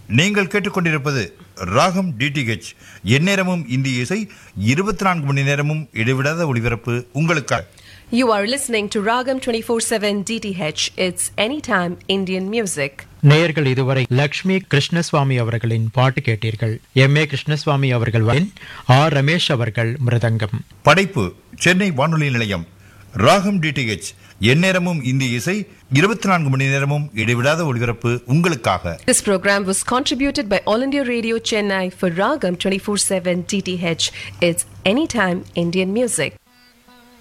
நீங்கள் கேட்டுக்கொண்டிருப்பது ராகம் டிடிஹெச் எந்நேரமும் இந்திய இசை இருபத்தி நான்கு மணி நேரமும் இடைவிடாத ஒளிபரப்பு உங்களுக்காக You are listening to Ragam 24/7 DTH. It's anytime Indian music. நேயர்கள் இதுவரை லக்ஷ்மி கிருஷ்ணசுவாமி அவர்களின் பாட்டு கேட்டீர்கள் எம் ஏ கிருஷ்ணசுவாமி அவர்கள் வயலின், ஆர் ரமேஷ் அவர்கள் மிருதங்கம் படைப்பு சென்னை வானொலி நிலையம் ராகம் டிடிஹெச் எந்நேரமும் இந்திய இசை இருபத்தி நான்கு மணி நேரமும் இடைவிடாத ஒளிபரப்பு உங்களுக்காக This program was contributed by All India Radio Chennai for Ragam 24/7 DTH. It's anytime Indian music.